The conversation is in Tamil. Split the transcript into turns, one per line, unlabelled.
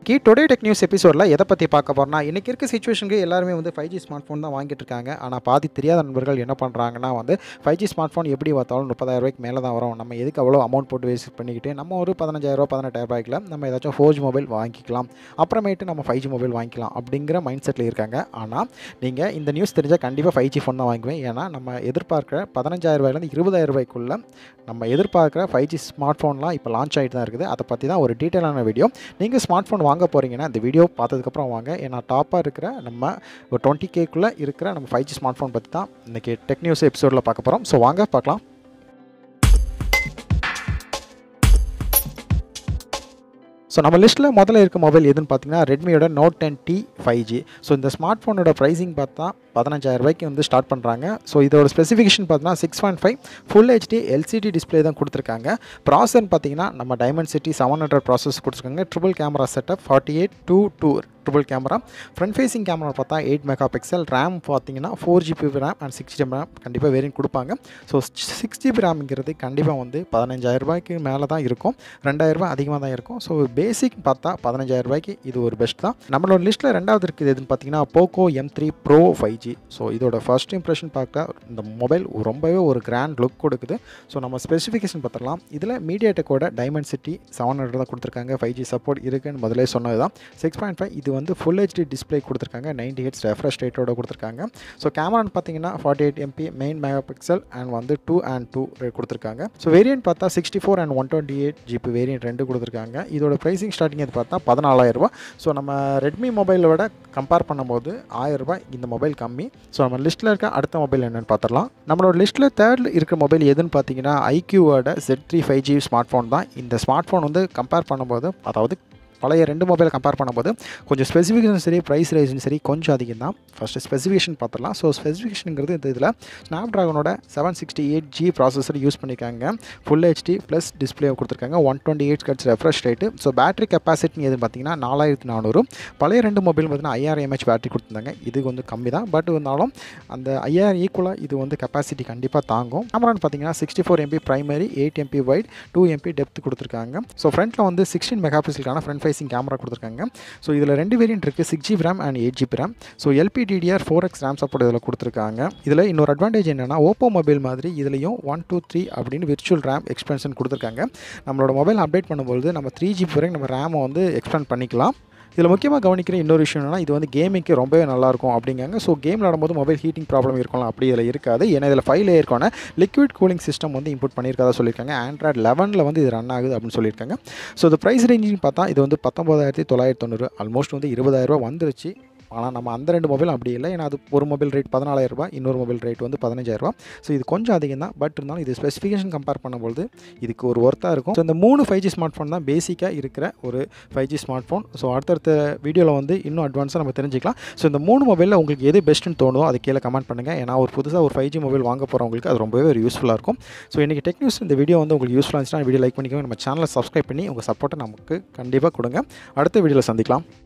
இன்னைக்கு டுடே டெக் நியூஸ் எபிசோடில் எதை பற்றி பார்க்க போகிறோம்னா இன்றைக்கி இருக்க சுச்சுவேஷனுக்கு எல்லாருமே வந்து ஃபைவ் ஜி ஸ்மார்ட் ஃபோன் தான் வாங்கிட்டு இருக்காங்க ஆனால் பாதி தெரியாத நண்பர்கள் என்ன பண்ணுறாங்கன்னா வந்து ஃபைவ் ஜி ஸ்மார்ட் ஃபோன் எப்படி பார்த்தாலும் முப்பதாயிரம் ரூபாய்க்கு மேலே தான் வரும் நம்ம எதுக்கு அவ்வளோ அமௌண்ட் போட்டு வேஸ்ட் பண்ணிக்கிட்டு நம்ம ஒரு பதினஞ்சாயிரரூவா பதினெட்டாயிரம் ரூபாய்க்குல நம்ம ஏதாச்சும் ஃபோர் ஜி மொபைல் வாங்கிக்கலாம் அப்புறமேட்டு நம்ம ஃபைவ் ஜி மொபைல் வாங்கிக்கலாம் அப்படிங்கிற மைண்ட் செட்டில் இருக்காங்க ஆனால் நீங்கள் இந்த நியூஸ் தெரிஞ்சால் கண்டிப்பாக ஃபைவ் ஜி ஃபோன் தான் வாங்குவேன் ஏன்னா நம்ம எதிர்பார்க்குற பதினஞ்சாயிரம் ரூபாயிலேருந்து இருபதாயிரம் ரூபாய்க்குள்ள நம்ம எதிர்பார்க்குற ஃபைவ் ஜி ஸ்மார்ட் ஃபோன்லாம் இப்போ லான்ச் ஆகிட்டு தான் இருக்குது அதை பற்றி தான் ஒரு டீட்டெயிலான வீடியோ நீங்கள் ஸ்மார்ட் ஃபோன் வாங்க போகிறீங்கன்னா இந்த வீடியோ பார்த்ததுக்கப்புறம் வாங்க ஏன்னா டாப்பாக இருக்கிற நம்ம ஒரு டுவெண்ட்டி கேக்குள்ளே இருக்கிற நம்ம ஃபைவ் ஜி ஸ்மார்ட் ஃபோன் பற்றி தான் இன்றைக்கி டெக் நியூஸ் எபிசோடில் பார்க்க போகிறோம் ஸோ வாங்க பார்க்கலாம் ஸோ நம்ம லிஸ்ட்டில் முதல்ல இருக்க மொபைல் எதுன்னு பார்த்தீங்கன்னா ரெட்மியோட note ten T five G so இந்த ஸ்மார்ட் ஃபோனோட ப்ரைஸிங் பார்த்தா பதினஞ்சாயிரம் ரூபாய்க்கு வந்து ஸ்டார்ட் பண்ணுறாங்க ஸோ இதோட ஸ்பெசிஃபிகேஷன் பார்த்தீங்கன்னா six point five full HD LCD display தான் கொடுத்துருக்காங்க ப்ராசர்னு பார்த்தீங்கன்னா நம்ம Dimensity seven hundred processor கொடுத்துருக்காங்க triple camera setup forty eight two two triple camera front facing camera பார்த்தா எயிட் மெகா பிக்சல் ரேம் பார்த்தீங்கன்னா four GB RAM and six GB RAM கண்டிப்பாக வேரியன்ட் கொடுப்பாங்க ஸோ சிக்ஸ் ஜிபி ரேம்ங்கிறது கண்டிப்பாக வந்து பதினஞ்சாயிரம் ரூபாய்க்கு மேலே தான் இருக்கும் ரெண்டாயிரம் ரூபாய் அதிகமாக தான் இருக்கும் ஸோ பேசிக் பார்த்தா பதினஞ்சாயிரம் ரூபாய்க்கு இது ஒரு பெஸ்ட் தான் நம்மளோட லிஸ்ட்டில் ரெண்டாவது இருக்குது எதுன்னு பார்த்தீங்கன்னா Poco M three pro five G so இதோட ஃபர்ஸ்ட் இம்ப்ரெஷன் பார்த்தா இந்த மொபைல் ரொம்பவே ஒரு கிராண்ட் லுக் கொடுக்குது ஸோ நம்ம ஸ்பெசிஃபிகேஷன் பார்த்துடலாம் இதில் மீடியா டெக்கோட டைமண்ட் சிட்டி செவன் ஹண்ட்ரட் தான் கொடுத்துருக்காங்க ஃபைவ் ஜி சப்போர்ட் இருக்குன்னு முதலே சொன்னது தான் சிக்ஸ் பாயிண்ட் ஃபைவ் இது வந்து ஃபுல் ஹெச்டி டிஸ்பிளே கொடுத்துருக்காங்க நைன்டி ஹெட்ஸ் ரெஃப்ரெஷ் ரேட்டோட கொடுத்துருக்காங்க ஸோ கேமரான்னு பார்த்தீங்கன்னா forty eight MB main mega pixel and வந்து டூ அண்ட் டூ கொடுத்துருக்காங்க ஸோ வேரியன்ட் பார்த்தா sixty four and one twenty eight GB variant ரெண்டு கொடுத்துருக்காங்க இதோட ப்ரைசிங் ஸ்டார்டிங் எது பார்த்தா பதினாலாயிரம் ரூபாய் ஸோ நம்ம ரெட்மி மொபைலை விட கம்பேர் பண்ணும்போது ஆயிரம் ரூபாய் இந்த மொபைல் கம்மி ஸோ நம்ம லிஸ்ட்டில் இருக்க அடுத்த மொபைல் என்னென்னு பார்த்துடலாம் நம்மளோட லிஸ்ட்டில் தேர்டில் இருக்க மொபைல் எதுன்னு பார்த்தீங்கன்னா ஐக்யூவோட Z three five G smart phone தான் இந்த ஸ்மார்ட் ஃபோன் வந்து கம்பேர் பண்ணும்போது அதாவது பழைய ரெண்டு மொபைலை கம்பேர் பண்ணும்போது கொஞ்சம் ஸ்பெசிஃபிகேஷன் சரி ப்ரைஸ் ரேஞ்சும் சரி கொஞ்சம் அதிகம் தான் ஃபஸ்ட்டு ஸ்பெசிஃபிகேஷன் பார்த்துடலாம் ஸோ ஸ்பெசிஃபிகேஷனுங்கிறது இந்த இதில் ஸ்னாப் ட்ராகனோட seven sixty eight G processor use பண்ணியிருக்காங்க ஃபுல் ஹெச்டி ப்ளஸ் டிஸ்பிளே கொடுத்துருக்காங்க one twenty eight hertz refresh rate so battery capacity எதுன்னு பார்த்தீங்கன்னா நாலாயிரத்தி நானூறு பழைய ரெண்டு மொபைல் பார்த்தீங்கன்னா ஐயாயிரம் எம்ஹெச் பேட்டரி கொடுத்துருந்தாங்க இது வந்து கம்மி தான் பட் இருந்தாலும் அந்த ஐயாயிரம் ஈக்குவலாக இது வந்து கெப்பாசிட்டி கண்டிப்பாக தாங்கும் கேமரான்னு பார்த்தீங்கன்னா sixty four MB primary eight MB wide two MB depth கொடுத்துருக்காங்க ஸோ ஃப்ரண்ட்டில் வந்து சிக்ஸ்டீன் மெகா பிக்சலுக்கான ஃப்ரண்ட் ஃபேசிங் கேமரா கொடுத்துருக்காங்க ஸோ இதில் ரெண்டு வேரியன்ட் இருக்குது six GB RAM and eight GB RAM so LPDDR four X RAM support இதில் கொடுத்துருக்காங்க இதில் இன்னொரு அட்வான்டேஜ் என்னென்னா ஓப்போ மொபைல் மாதிரி இதுலையும் ஒன் டூ த்ரீ அப்படின்னு விர்ச்சுவல் ரேம் எக்ஸ்பென்ஷன் கொடுத்துருக்காங்க நம்மளோட மொபைல் அப்டேட் பண்ணும்போது நம்ம த்ரீ ஜிபி வரைக்கும் நம்ம ரேமை வந்து எக்ஸ்பெண்ட் பண்ணிக்கலாம் இதில் முக்கியமாக கவனிக்கிற இன்னொரு விஷயம் என்னன்னா இது வந்து கேமிங்க்கு ரொம்பவே நல்லாயிருக்கும் அப்படிங்காங்க ஸோ கேம் விளாடும்போது மொபைல் ஹீட்டிங் ப்ராப்ளம் இருக்கலாம் அப்படி இதில் இருக்காது ஏன்னா இதில் ஃபைவ் லேயருக்கான லிக்விட் கூலிங் சிஸ்டம் வந்து இன்புட் பண்ணியிருக்கதா சொல்லியிருக்காங்க ஆண்ட்ராய்ட் லெவனில் வந்து இது ரன் ஆகுது அப்படின்னு சொல்லியிருக்காங்க ஸோ இந்த ப்ரைஸ் ரேஞ்சின்னு பார்த்தா இது வந்து பத்தொம்பதாயிரத்தி தொள்ளாயிரத்தி தொண்ணூறு ஆல்மோஸ்ட் வந்து இருபதாயிரரூபா வந்துருச்சு ஆனால் நம்ம அந்த ரெண்டு மொபைலும் அப்படி இல்லை ஏன்னா அது ஒரு மொபைல் ரேட் பதினாலாயிரரூபா இன்னொரு மொபைல் ரேட் வந்து பதினஞ்சாயிரரூபா ஸோ இது கொஞ்சம் அதிகம் தான் பட் இருந்தாலும் இது ஸ்பெசிஃபிகேஷன் கம்பேர் பண்ணும்போது இதுக்கு ஒரு ஒர்த்தாக இருக்கும் ஸோ இந்த மூணு ஃபைவ் ஜி ஸ்மார்ட் ஃபோன் தான் பேசிக்காக இருக்கிற ஒரு five G smart phone so அடுத்தடுத்த வீடியோவில் வந்து இன்னும் அட்வான்ஸாக நம்ம தெரிஞ்சிக்கலாம் ஸோ இந்த மூணு மொபைலில் உங்களுக்கு எது பெஸ்ட்டுன்னு தோணுதோ அது கீழே கமெண்ட் பண்ணுங்கள் ஏன்னா ஒரு புதுசாக ஒரு ஃபைவ் ஜி மொபைல் வாங்க போகிறவங்களுக்கு அது ரொம்பவே ஒரு யூஸ்ஃபுல்லாக இருக்கும் ஸோ இன்றைக்கி டெக் நியூஸ் இந்த வீடியோ வந்து உங்களுக்கு யூஸ்ஃபுல்லாக இருந்துச்சுன்னா வீடியோ லைக் பண்ணிக்கோங்க நம்ம சேனலை சப்ஸ்கிரைப் பண்ணி உங்கள் சப்போர்ட்டை நமக்கு கண்டிப்பாக கொடுங்க அடுத்த வீடியோவில் சந்திக்கலாம்